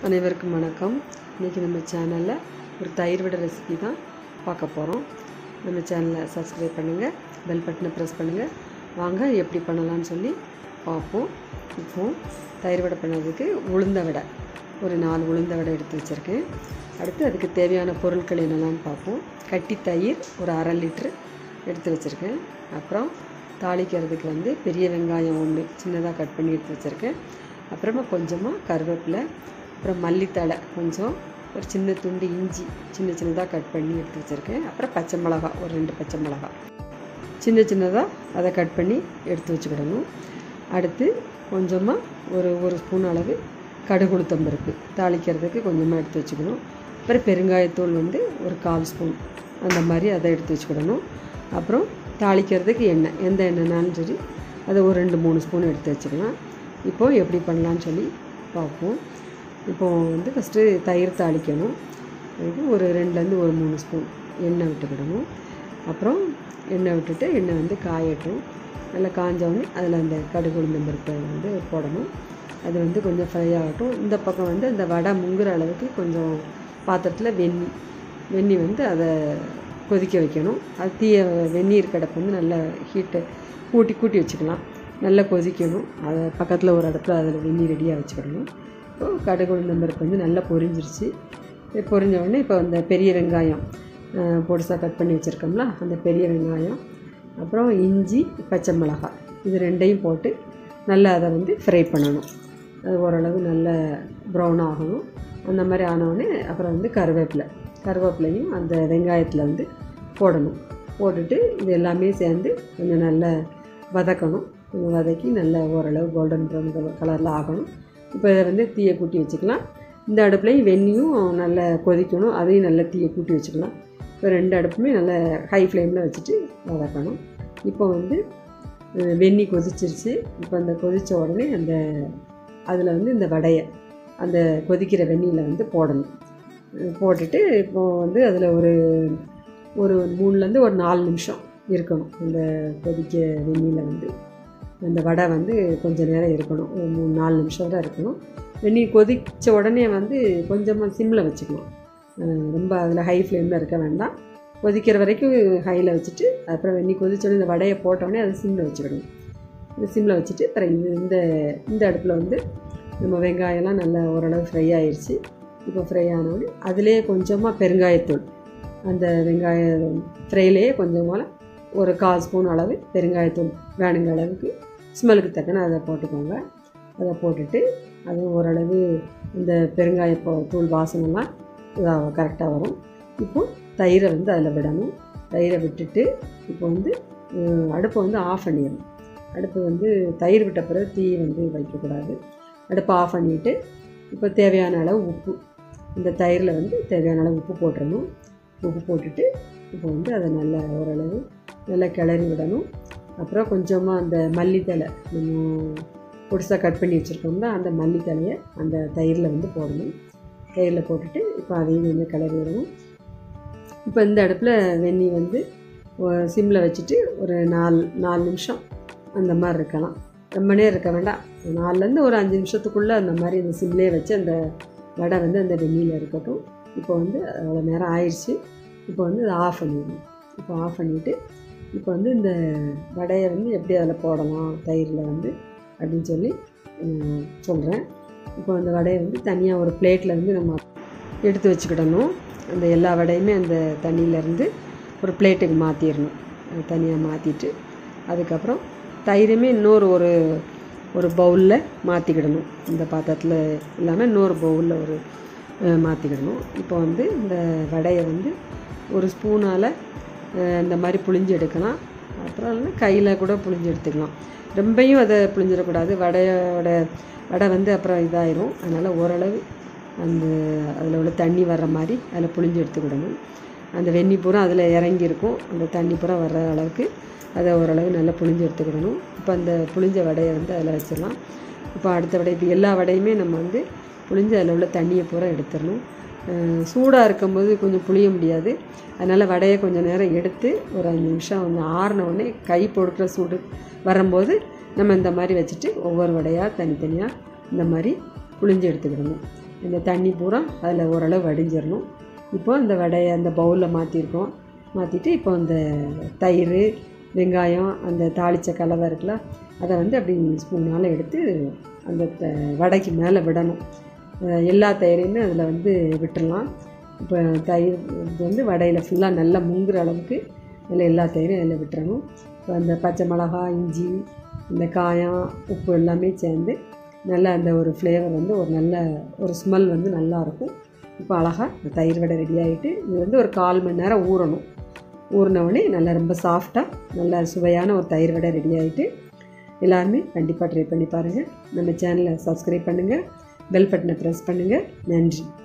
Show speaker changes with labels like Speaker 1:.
Speaker 1: அனைவருக்கும் வணக்கம் இன்றைக்கி நம்ம சேனலில் ஒரு தயிர் வடை ரெசிபி தான் பார்க்க போகிறோம் நம்ம சேனலை சப்ஸ்கிரைப் பண்ணுங்கள் பெல் பட்டனை ப்ரெஸ் பண்ணுங்கள் வாங்க எப்படி பண்ணலாம்னு சொல்லி பார்ப்போம் இப்போ தயிர் வடை பண்ணுறதுக்கு உளுந்த வடை ஒரு நாலு உளுந்த வடை எடுத்து வச்சுருக்கேன் அடுத்து அதுக்கு தேவையான பொருட்கள் என்னெல்லாம்னு பார்ப்போம் கட்டி தயிர் ஒரு அரை லிட்ரு எடுத்து வச்சுருக்கேன் அப்புறம் தாளிக்கிறதுக்கு வந்து பெரிய வெங்காயம் ஒன்று சின்னதாக கட் பண்ணி எடுத்து வச்சுருக்கேன் அப்புறமா கொஞ்சமாக கருவேப்பிலை அப்புறம் மல்லித்தழை கொஞ்சம் ஒரு சின்ன துண்டு இஞ்சி சின்ன சின்னதாக கட் பண்ணி எடுத்து வச்சுருக்கேன் அப்புறம் பச்சை மிளகா ஒரு ரெண்டு பச்சை மிளகா சின்ன சின்னதாக அதை கட் பண்ணி எடுத்து வச்சுக்கிடணும் அடுத்து கொஞ்சமாக ஒரு ஒரு ஸ்பூன் அளவு கடுகு உளுத்தம் பருப்பு தாளிக்கிறதுக்கு கொஞ்சமாக எடுத்து வச்சுக்கணும் அப்புறம் பெருங்காயத்தூள் வந்து ஒரு கால் ஸ்பூன் அந்த மாதிரி அதை எடுத்து வச்சுக்கிடணும் அப்புறம் தாளிக்கிறதுக்கு எண்ணெய் எந்த எண்ணெய்னாலும் சரி அதை ஒரு ரெண்டு மூணு ஸ்பூன் எடுத்து வச்சுக்கலாம் இப்போது எப்படி பண்ணலான்னு சொல்லி பார்ப்போம் இப்போது வந்து ஃபஸ்ட்டு தயிர் தாளிக்கணும் அதுக்கு ஒரு ரெண்டுலேருந்து ஒரு மூணு ஸ்பூன் எண்ணெய் விட்டுக்கிடணும் அப்புறம் எண்ணெய் விட்டுட்டு எண்ணெய் வந்து காயட்டும் நல்லா காஞ்சவுடனே அதில் அந்த கடுகு உளுந்தம் பருப்பை வந்து போடணும் அது வந்து கொஞ்சம் ஃப்ரை ஆகட்டும் இந்த பக்கம் வந்து அந்த வடை முங்குற அளவுக்கு கொஞ்சம் பாத்திரத்தில் வெந்நி வெந்நி வந்து அதை கொதிக்க வைக்கணும் அது தீய வெந்நீர் கிடப்பு வந்து நல்லா ஹீட்டை கூட்டி கூட்டி வச்சுக்கலாம் நல்லா கொதிக்கணும் அதை பக்கத்தில் ஒரு இடத்துல அதில் வெந்நீர் ரெடியாக வச்சுக்கிடணும் இப்போ கடுகு உளுந்தம் பருப்பு வந்து நல்லா பொரிஞ்சிருச்சு இது பொரிஞ்ச உடனே இப்போ அந்த பெரிய வெங்காயம் பொடிசாக கட் பண்ணி வச்சுருக்கோம்ல அந்த பெரிய வெங்காயம் அப்புறம் இஞ்சி பச்சை மிளகாய் இது ரெண்டையும் போட்டு நல்லா அதை வந்து ஃப்ரை பண்ணணும் அது ஓரளவு நல்ல ப்ரௌன் ஆகணும் அந்த மாதிரி ஆனவுடனே அப்புறம் வந்து கருவேப்பிலை கருவேப்பிலையும் அந்த வெங்காயத்தில் வந்து போடணும் போட்டுட்டு இது எல்லாமே சேர்ந்து கொஞ்சம் நல்லா வதக்கணும் கொஞ்சம் வதக்கி நல்லா ஓரளவு கோல்டன் ப்ரௌன் கலரில் ஆகணும் இப்போ இதை வந்து தீயை கூட்டி வச்சுக்கலாம் இந்த அடுப்புலையும் வெந்நியும் நல்லா கொதிக்கணும் அதையும் நல்லா தீயை கூட்டி வச்சுக்கலாம் இப்போ ரெண்டு அடுப்புமே நல்லா ஹை ஃப்ளேமில் வச்சுட்டு வதக்கணும் இப்போ வந்து அஹ், வெந்நி கொதிச்சிருச்சு இப்போ அந்த கொதித்த உடனே அந்த அதில் வந்து இந்த வடையை அந்த கொதிக்கிற வெந்நியில் வந்து போடணும் அஹ், போட்டுட்டு இப்போது வந்து அதில் ஒரு ஒரு மூணுலேருந்து ஒரு நாலு நிமிஷம் இருக்கணும் அந்த கொதிக்க வெந்நியில் வந்து அந்த வடை வந்து கொஞ்சம் நேரம் இருக்கணும் ஒரு மூணு நாலு நிமிஷம் வரை இருக்கணும் வெந்நீர் கொதித்த உடனே வந்து கொஞ்சமாக சிம்மில் வச்சுக்கணும் அஹ் ரொம்ப அதில் ஹை ஃப்ளேமில் இருக்க வேண்டாம் கொதிக்கிற வரைக்கும் ஹையில் வச்சுட்டு அப்புறம் வெந்நீர் கொதிச்ச உடனே இந்த வடையை போட்டோடனே அதை சிம்மில் வச்சுக்கணும் இந்த சிம்மில் வச்சுட்டு அப்புறம் இந்த இந்த இந்த அடுப்பில் வந்து நம்ம வெங்காயம்லாம் நல்லா ஓரளவு ஃப்ரை ஆயிடுச்சு இப்போ ஃப்ரை ஆனவுடனே அதிலே கொஞ்சமாக பெருங்காயத்தூள் அந்த வெங்காய ஃப்ரைலேயே கொஞ்சமாக ஒரு கால் ஸ்பூன் அளவு பெருங்காயத்தூள் வேணுங்கிற அளவுக்கு ஸ்மெல்லுக்கு தக்கன அதை போட்டுக்கோங்க அதை போட்டுட்டு அது ஓரளவு இந்த பெருங்காய போ- தூள் வாசனைலாம் இதாக கரெக்டாக வரும் இப்போ தயிரை வந்து அதில் விடணும் தயிரை விட்டுட்டு இப்போ வந்து அஹ், அடுப்பை வந்து ஆஃப் பண்ணிடணும் அடுப்பு வந்து தயிர் விட்ட பிறகு தீ வந்து வைக்கக்கூடாது அடுப்பை ஆஃப் பண்ணிவிட்டு இப்போ தேவையான அளவு உப்பு இந்த தயிரில் வந்து தேவையான அளவு உப்பு போட்டுறணும் உப்பு போட்டுட்டு இப்போ வந்து அதை நல்லா ஓரளவு நல்லா கிளறி விடணும் அப்புறம் கொஞ்சமாக அந்த மல்லித்தழை நம்ம பொடிசாக கட் பண்ணி வச்சுருக்கோம்ல அந்த மல்லித்தழையை அந்த தயிரில் வந்து போடணும் தயிரில் போட்டுட்டு இப்போ அதையும் வந்து கிளறி விடணும் இப்போ இந்த அடுப்பில் வெந்நி வந்து சிம்மில் வச்சுட்டு ஒரு நாலு நாலு நிமிஷம் அந்த மாதிரி இருக்கலாம் ரொம்ப நேரம் இருக்க வேண்டாம் நாலுலேருந்து ஒரு அஞ்சு நிமிஷத்துக்குள்ளே அந்த மாதிரி அந்த சிம்லேயே வச்சு அந்த வடை வந்து அந்த வெந்நியில் இருக்கட்டும் இப்போ வந்து அவ்வளோ நேரம் ஆயிடுச்சு இப்போ வந்து அதை ஆஃப் பண்ணிடணும் இப்போ ஆஃப் பண்ணிவிட்டு இப்போ வந்து இந்த வடையை வந்து எப்படி அதில் போடலாம் தயிரில் வந்து அப்படின்னு சொல்லி சொல்கிறேன் இப்போ அந்த வடையை வந்து தனியாக ஒரு பிளேட்டில் வந்து நம்ம எடுத்து வச்சுக்கிடணும் அந்த எல்லா வடையுமே அந்த தண்ணியிலேருந்து ஒரு பிளேட்டுக்கு மாற்றிடணும் தனியாக மாற்றிட்டு அதுக்கப்புறம் தயிருமே இன்னொரு ஒரு ஒரு பவுலில் மாற்றிக்கிடணும் இந்த பாத்திரத்தில் இல்லாமல் இன்னொரு பவுலில் ஒரு அஹ், மாற்றிக்கிடணும் இப்போ வந்து இந்த வடையை வந்து ஒரு ஸ்பூனால் இந்த மாதிரி புழிஞ்சு எடுக்கலாம் அப்புறம் இல்லைன்னா கையில் கூட புழிஞ்சு எடுத்துக்கலாம் ரொம்பையும் அதை புழிஞ்சிடக்கூடாது வடையோட வடை வந்து அப்புறம் இதாயிரும் அதனால் ஓரளவு அந்த அதில் உள்ள தண்ணி வர்ற மாதிரி அதில் புழிஞ்சு எடுத்துக்கிடணும் அந்த வெந்நி பூரா அதில் இறங்கியிருக்கும் அந்த தண்ணி பூரா வர்ற அளவுக்கு அதை ஓரளவு நல்லா புழிஞ்சு எடுத்துக்கிடணும் இப்போ அந்த புழிஞ்ச வடையை வந்து அதில் வச்சிடலாம் இப்போ அடுத்த வடை இப்போ எல்லா வடையுமே நம்ம வந்து புழிஞ்சு அதில் உள்ள தண்ணியை பூரா எடுத்துடணும் சூடாக இருக்கும்போது கொஞ்சம் புளிய முடியாது அதனால் வடையை கொஞ்சம் நேரம் எடுத்து ஒரு அஞ்சு நிமிஷம் வந்து ஆறின உடனே கை பொடுக்கிற சூடு வரும்போது நம்ம இந்த மாதிரி வச்சுட்டு ஒவ்வொரு வடையாக தனித்தனியாக இந்த மாதிரி புழிஞ்சு எடுத்துக்கிடணும் இந்த தண்ணி பூரா அதில் ஓரளவு வடிஞ்சிடணும் இப்போ இந்த வடையை அந்த பவுலில் மாற்றிருக்கோம் மாற்றிட்டு இப்போ இந்த தயிர் வெங்காயம் அந்த தாளித்த கலவை இருக்குல்ல அதை வந்து அப்படி ஸ்பூனால் எடுத்து அந்த த வடைக்கு மேலே விடணும் அஹ் எல்லா தயிரையுமே அதில் வந்து விட்டுடலாம் இப்போ தயிர் இது வந்து வடையில் ஃபுல்லாக நல்லா முங்குற அளவுக்கு அதில் எல்லா தயிரும் அதில் விட்டுறணும் இப்போ அந்த பச்சை மிளகா இஞ்சி இந்த காயம் உப்பு எல்லாமே சேர்ந்து நல்ல அந்த ஒரு ஃப்ளேவர் வந்து ஒரு நல்ல ஒரு ஸ்மெல் வந்து நல்லாயிருக்கும் இப்போ அழகாக தயிர் வடை ரெடி ஆகிட்டு இது வந்து ஒரு கால் மணி நேரம் ஊறணும் ஊறினவுடனே நல்லா ரொம்ப சாஃப்டாக நல்ல சுவையான ஒரு தயிர் வடை ரெடி ஆகிட்டு எல்லாருமே கண்டிப்பாக ட்ரை பண்ணி பாருங்கள் நம்ம சேனலை சப்ஸ்கிரைப் பண்ணுங்கள் பெல் பட்டனை ப்ரெஸ் பண்ணுங்கள் நன்றி